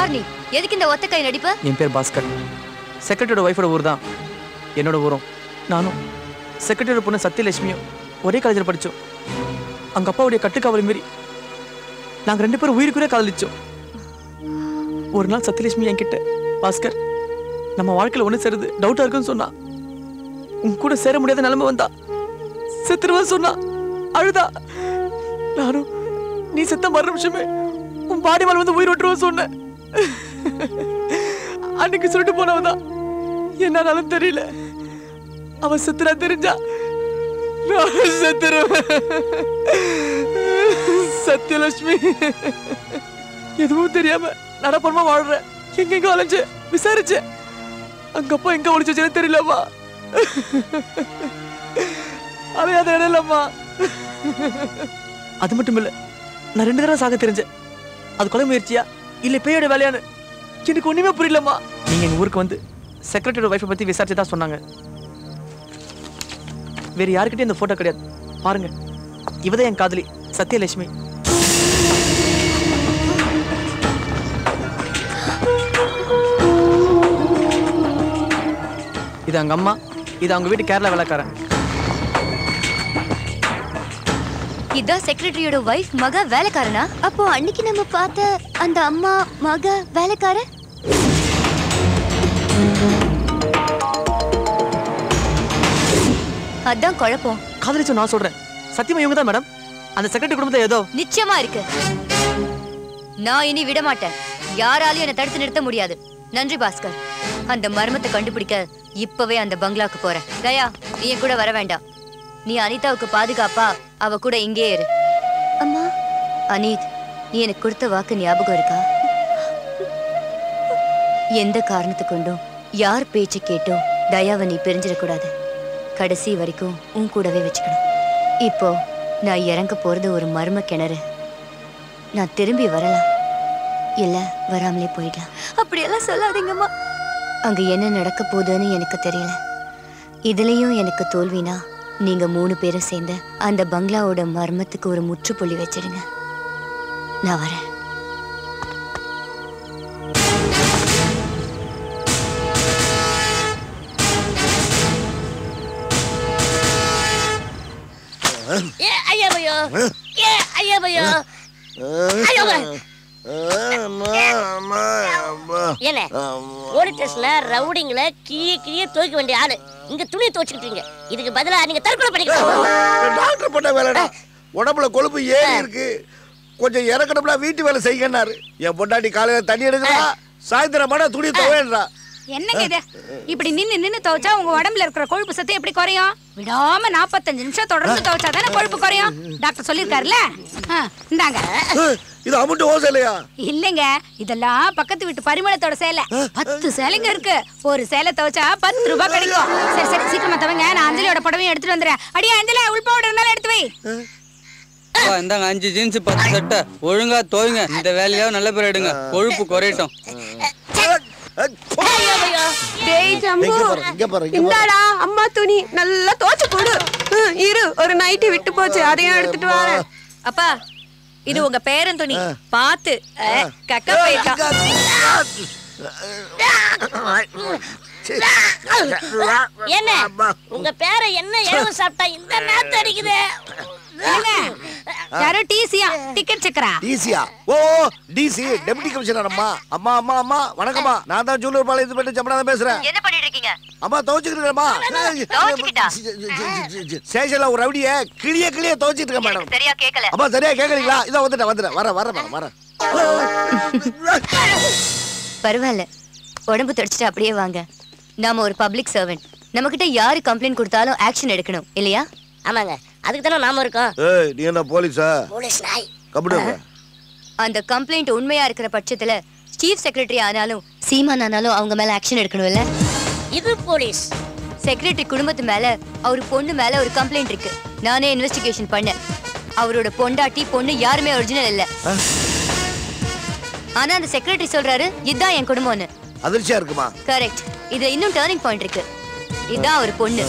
யார் நீ எதுக்கு இந்த ஒத்த கை நடிப்பு என் பேர் பாஸ்கர் செக்ரட்டரியோட ஒய்ஃபோட ஊர் தான் என்னோட ஊரும் நானும் செக்ரட்டரியோட பொண்ணு சத்யலட்சுமியும் ஒரே காலேஜில் படித்தோம் அங்க அப்பாவுடைய கட்டுக்காவல் மீறி நாங்கள் ரெண்டு பேரும் உயிருக்குறே காதலிச்சோம் ஒரு நாள் சத்யலட்சுமி என்கிட்ட பாஸ்கர் நம்ம வாழ்க்கையில் ஒன்று சேருது டவுட்டாக இருக்குன்னு சொன்னா உன் கூட சேர முடியாத நிலைமை வந்தா செத்துருவேன் சொன்னா அழுதா நானும் நீ செத்த மறு நிமிஷமே உன் பாடி மேல வந்து உயிர் விட்டுருவேன் சொன்னேன் அன்னைக்கு சொல்லிட்டு போனவதான் என்னாலும் தெரியல அவன் செத்துறா தெரிஞ்சா நானும் செத்துருவேன் சத்யலட்சுமி எதுவும் தெரியாம நடப்பணமா வாழ்றேன் எங்கெங்க அலைஞ்சு விசாரிச்சேன் அங்க அப்பா எங்க ஒளிச்சு வச்சேன்னு தெரியலம்மா அலையாத இடம் இல்லம்மா அது மட்டும் இல்ல நான் ரெண்டு தடவை சாக தெரிஞ்சேன் அது கொலை முயற்சியா இல்ல பேயோட வேலையான்னு எனக்கு ஒண்ணுமே புரியலம்மா நீங்க எங்க ஊருக்கு வந்து செக்ரட்டரியோட ஒய்ஃபை பத்தி விசாரிச்சு தான் சொன்னாங்க வேற யாருக்கிட்டயும் இந்த போட்டோ கிடையாது பாருங்க இவதான் என் காதலி சத்யலட்சுமி இது அவங்க அம்மா இது அவங்க வீட்டு கேரளா வேலைக்காரன் இதான் செக்ரட்டரியோட வைஃப் மக வேலைக்காரனா அப்போ அன்னைக்கு நம்ம பார்த்த அந்த அம்மா மக வேலைக்கார அதான் குழப்பம் காதலிச்சு நான் சொல்றேன் சத்தியமா இவங்க தான் மேடம் அந்த செக்ரட்டரி குடும்பத்தை ஏதோ நிச்சயமா இருக்கு நான் இனி விட மாட்டேன் யாராலையும் என்னை தடுத்து நிறுத்த முடியாது நன்றி பாஸ்கர் அந்த மர்மத்தை கண்டுபிடிக்க இப்பவே அந்த பங்களாக்கு போறேன் தயா நீ என் கூட வர வேண்டாம் நீ அனிதாவுக்கு பாதுகாப்பா அவ கூட இங்கே இரு அம்மா அனீத் நீ எனக்கு கொடுத்த வாக்கு ஞாபகம் இருக்கா எந்த காரணத்தை கொண்டும் யார் பேச்சு கேட்டோ தயாவை நீ பிரிஞ்சிடக்கூடாது கடைசி வரைக்கும் உன் கூடவே வச்சுக்கணும் இப்போ நான் இறங்க போறது ஒரு மர்ம கிணறு நான் திரும்பி வரலாம் இல்ல வராமலே போயிடலாம் அப்படியெல்லாம் சொல்லாதீங்கம்மா அங்க என்ன நடக்க போகுதுன்னு எனக்கு தெரியல இதுலயும் எனக்கு தோல்வினா நீங்க மூணு பேரும் சேர்ந்து அந்த பங்களாவோட மர்மத்துக்கு ஒரு முற்றுப்புள்ளி வச்சிடுங்க நான் வரேன் ஏ ஐயா பையோ ஏ ஐயா பையோ ஐயோ என்ன போலீஸ் ஸ்டேஷன்ல ரவுடிங்கள கிளிய கிளிய துவைக்க வேண்டிய ஆளு இங்க துணி துவைச்சுக்கிட்டீங்க இதுக்கு பதிலா நீங்க தற்கொலை பண்ணிக்கலாம் டாக்டர் பண்ண வேலைடா உடம்புல கொழுப்பு ஏறி இருக்கு கொஞ்சம் இறக்கணும்னா வீட்டு வேலை செய்யனாரு என் பொண்டாட்டி காலையில தண்ணி எடுக்கிறா சாயந்தரமான துணி துவையன்றா என்னங்க இது இப்படி நின்னு நின்னு துவைச்சா உங்க உடம்புல இருக்கிற கொழுப்பு சத்து எப்படி குறையும் விடாம 45 நிமிஷம் தொடர்ந்து துவைச்சா தானே கொழுப்பு குறையும் டாக்டர் சொல்லிருக்காருல்ல ஆ, இந்தாங்க இது அமுட்டு ஓசை இல்லையா இல்லைங்க இதெல்லாம் பக்கத்து வீட்டு பரிமளத்தோட சேலை பத்து சேலைங்க இருக்கு ஒரு சேலை துவைச்சா பத்து ரூபாய் கிடைக்கும் சரி சரி சீக்கிரமா தவங்க நான் அஞ்சலியோட புடவையும் எடுத்துட்டு வந்துடுறேன் அடியா அஞ்சலி உள் பவுடர் இருந்தாலும் எடுத்து வை அப்பா, இந்தாங்க அஞ்சு ஜீன்ஸ் பத்து சட்டை ஒழுங்கா தோயுங்க இந்த வேலையாவது நல்ல பேர் எடுங்க கொழுப்பு குறையட்டும் ஐயா பையோ டேய் ஜம்பு இங்க பாரு, இங்க பாரு, இங்க பாரு. இந்தாடா அம்மா துணி நல்லா தோச்சு கொடு ம், இரு ஒரு நைட்டி விட்டு போச்சு அதையும் எடுத்துட்டு வரேன் அப்பா இது உங்க பேரன் துணி பாத்து அஹ், கக்க போயிருக்கான் என்ன உங்க பேரை என்ன இழவு சாப்பிட்டா இந்த நேரத்தை அடிக்குது யாரோ டிசியா டிக்கெட் செக்கரா டிசியா ஓ டிசி டெபுட்டி கமிஷனர் அம்மா அம்மா அம்மா அம்மா வணக்கம்மா நான் தான் ஜூலூர் பாளையத்து போயிட்டு ஜம்பனா பேசுறேன் என்ன பண்ணிட்டு இருக்கீங்க அம்மா துவச்சுக்கிட்டுமா துவைச்சுக்கிட்டா? ஸ்டேஷன்ல ஒரு ரவுடிய கிளிய கிளிய துவச்சிட்டு இருக்கேன் மேடம் சரியா கேட்கல அம்மா சரியா கேக்குறீங்களா இதோ வந்துட்டேன் வந்துட்டேன் வரேன் வரேன் மேடம் வரேன் பரவாயில்ல உடம்பு தொடச்சிட்டு அப்படியே வாங்க நாம ஒரு பப்ளிக் சர்வெண்ட் நம்ம கிட்ட யாரு கம்ப்ளைண்ட் கொடுத்தாலும் ஆக்ஷன் எடுக்கணும் இல்லையா ஆமாங்க அதுக்கு தானே நாம இருக்கோம் ஏய் நீ என்ன போலீஸா போலீஸ் நாய் கம்ப்யூட்டர் அந்த கம்ப்ளைண்ட் உண்மையா இருக்கிற பட்சத்துல சீஃப் செக்ரட்டரி ஆனாலும் சீமான் ஆனாலும் அவங்க மேல ஆக்ஷன் எடுக்கணும்ல இது போலீஸ் செக்ரட்டரி குடும்பத்து மேல அவர் பொண்ணு மேல ஒரு கம்ப்ளைண்ட் இருக்கு நானே இன்வெஸ்டிகேஷன் பண்ணேன் அவரோட பொண்டாட்டி பொண்ணு யாருமே ஒரிஜினல் இல்ல ஆனா அந்த செக்ரட்டரி சொல்றாரு இதுதான் என் குடும்பம்னு அதிர்ச்சியா இருக்குமா கரெக்ட் இதுல இன்னும் டேர்னிங் பாயிண்ட் இருக்கு இதான் அவர் பொண்ணு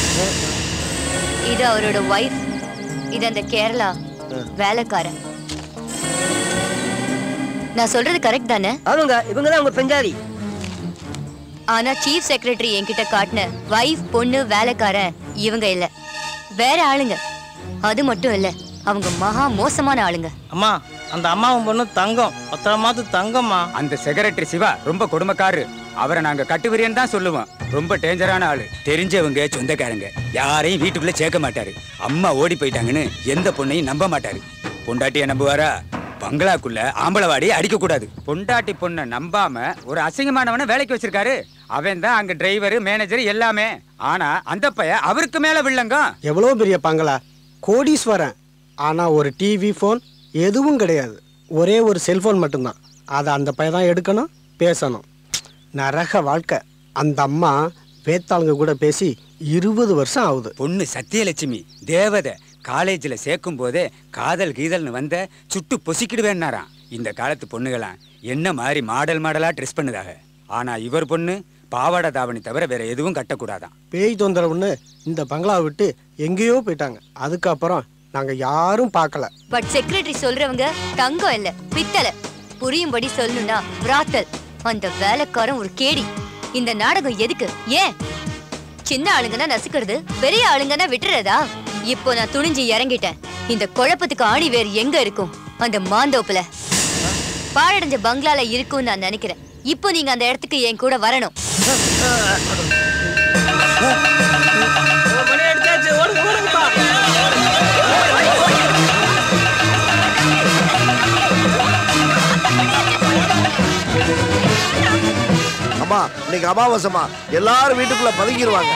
இது அவரோட ஒய்ஃப் இது அந்த கேரளா வேலைக்காரன் நான் சொல்றது கரெக்ட் தானே ஆமாங்க இவங்க தான் உங்க பெஞ்சாதி ஆனா சீஃப் செக்ரட்டரி என்கிட்ட காட்டின வைஃப் பொண்ணு வேலைக்காரன் இவங்க இல்ல வேற ஆளுங்க அது மட்டும் இல்ல அவங்க மகா மோசமான ஆளுங்க அம்மா அந்த அம்மாவும் பொண்ணு தங்கம் பத்திரமாத்து தங்கம்மா அந்த செக்ரட்டரி சிவா ரொம்ப கொடுமைக்காரரு அவரை நாங்க கட்டுவிரியன்னு தான் சொல்லுவோம் ரொம்ப டேஞ்சரான ஆளு தெரிஞ்சவங்க சொந்தக்காரங்க யாரையும் வீட்டுக்குள்ள சேர்க்க மாட்டாரு அம்மா ஓடி போயிட்டாங்கன்னு எந்த பொண்ணையும் நம்ப மாட்டாரு பொண்டாட்டிய நம்புவாரா பங்களாக்குள்ள ஆம்பளவாடி அடிக்க கூடாது பொண்டாட்டி பொண்ணை நம்பாம ஒரு அசிங்கமானவனை வேலைக்கு வச்சிருக்காரு அவன் தான் அங்க டிரைவர் மேனேஜர் எல்லாமே ஆனா அந்த பைய அவருக்கு மேல வில்லங்கம் எவ்வளோ பெரிய பங்களா கோடீஸ்வரன் ஆனால் ஒரு டிவி ஃபோன் எதுவும் கிடையாது ஒரே ஒரு செல்ஃபோன் மட்டும்தான் அதை அந்த பையன் தான் எடுக்கணும் பேசணும் நரக வாழ்க்கை அந்த அம்மா வேத்தாளுங்க கூட பேசி இருபது வருஷம் ஆகுது பொண்ணு சத்தியலட்சுமி தேவதை காலேஜில் சேர்க்கும் போதே காதல் கீதல்னு வந்த சுட்டு பொசிக்கிடுவேன்னாராம் இந்த காலத்து பொண்ணுகளாம் என்ன மாதிரி மாடல் மாடலா ட்ரெஸ் பண்ணுதாக ஆனா இவர் பொண்ணு பாவாடை தாவணி தவிர வேற எதுவும் கட்டக்கூடாதாம் பேய் தொந்தரவுன்னு இந்த பங்களாவை விட்டு எங்கேயோ போயிட்டாங்க அதுக்கப்புறம் நாங்கள் யாரும் பார்க்கல பட் செக்ரட்டரி சொல்றவங்க தங்கம் இல்ல பித்தளை புரியும்படி சொல்லணும்னா பிராத்தல் அந்த வேலைக்காரன் ஒரு கேடி இந்த நாடகம் எதுக்கு ஏன் சின்ன ஆளுங்கன்னா நசுக்கிறது பெரிய ஆளுங்கன்னா விட்டுறதா இப்போ நான் துணிஞ்சு இறங்கிட்டேன் இந்த குழப்பத்துக்கு ஆணி வேறு எங்க இருக்கும் அந்த மாந்தோப்புல பாழடைஞ்ச பங்களால இருக்கும்னு நான் நினைக்கிறேன் இப்போ நீங்க அந்த இடத்துக்கு என் கூட வரணும் மணி அடிச்சாச்சு ஓடு போடுங்கப்பா அம்மா இன்னைக்கு அமாவாசைமா எல்லாரும் வீட்டுக்குள்ள பதுங்கிடுவாங்க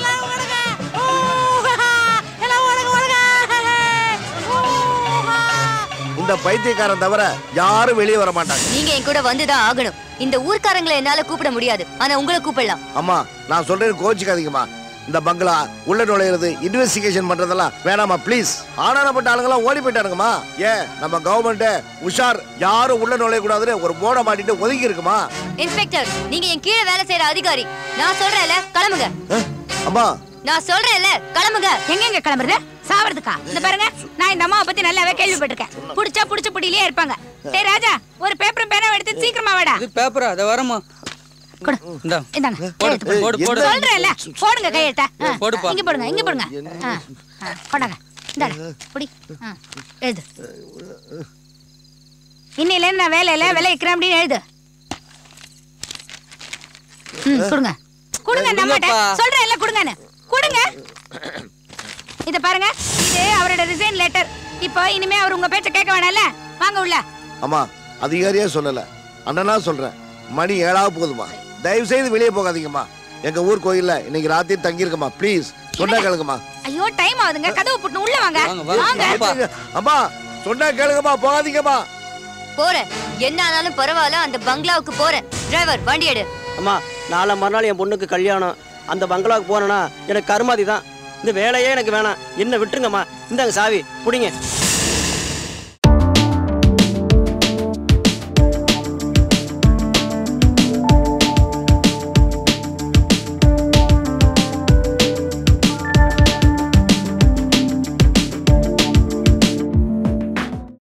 இந்த பைத்தியக்காரன் தவிர யாரும் வெளியே வர மாட்டாங்க நீங்க என் கூட வந்துதான் ஆகணும் இந்த ஊர்க்காரங்களை என்னால கூப்பிட முடியாது ஆனா உங்களை கூப்பிடலாம் அம்மா நான் சொல்றேன் கோச்சிக்காதீங்கம்மா இந்த பங்களா உள்ள நுழையிறது இன்வெஸ்டிகேஷன் பண்றதெல்லாம் வேணாமா ப்ளீஸ் ஆனானப்பட்ட ஆளுங்கெல்லாம் ஓடி போயிட்டானுங்கம்மா ஏன் நம்ம கவர்மெண்ட் உஷார் யாரும் உள்ள நுழைய கூடாதுன்னு ஒரு போர்டை மாட்டிட்டு ஒதுங்கி இருக்குமா இன்ஸ்பெக்டர் நீங்க என் கீழே வேலை செய்யற அதிகாரி நான் சொல்றேன்ல கிளம்புங்க அம்மா நான் சொல்றேன்ல கிளம்புங்க எங்க எங்க கிளம்புறது சாவறதுக்கா இந்த பாருங்க நான் இந்த அம்மாவை பத்தி நல்லாவே கேள்விப்பட்டிருக்கேன் புடிச்சா புடிச்ச புடியிலே இருப்பாங்க டேய் ராஜா ஒரு பேப்பரும் பேனாவும் எடுத்து சீக்கிரமா வாடா இது பேப்பரா அதை வரமா இந்தா இந்தாங்க போடு, கையெழுத்து போடு, போடு. சொல்றேன்ல போடுங்க கையெழுத்த ஆ, போடுப்பா. இங்க போடுங்க இங்க போடுங்க ஆ, ஆ, கொண்டாங்க இந்தாடா புடி ஆ, எழுது இன்னையில இருந்து நான் வேலையில விலை வைக்கிறேன் அப்படின்னு எழுது ம், கொடுங்க கொடுங்க நம்மகிட்ட கொடுங்கப்பா. சொல்றேன் இல்ல கொடுங்கன்னு கொடுங்க இத பாருங்க இது அவரோட ரிசைன் லெட்டர் இப்போ இனிமே அவர் உங்க பேச்ச கேட்க வேணாம்ல வாங்க உள்ள அம்மா அதிகாரியா சொல்லல அண்ணனா சொல்றேன் மணி ஏழாவது போகுதுமா தயவு செய்து வெளியே போகாதீங்கம்மா எங்க ஊர் கோயில்ல இன்னைக்கு ராத்திரி தங்கியிருக்கம்மா ப்ளீஸ் சொன்னா கேளுங்கம்மா ஐயோ டைம் ஆகுதுங்க கதவு புட்டு உள்ள வாங்க வாங்க அம்மா சொன்னா கேளுங்கம்மா போகாதீங்கம்மா போறேன் என்ன ஆனாலும் பரவாயில்ல அந்த பங்களாவுக்கு போறேன் டிரைவர் வண்டி எடு அம்மா நாளை மறுநாள் என் பொண்ணுக்கு கல்யாணம் அந்த பங்களாவுக்கு போனேன்னா எனக்கு கருமாதி தான் இந்த வேலையே எனக்கு வேணாம் என்ன விட்டுருங்கம்மா இந்தாங்க சாவி பிடிங்க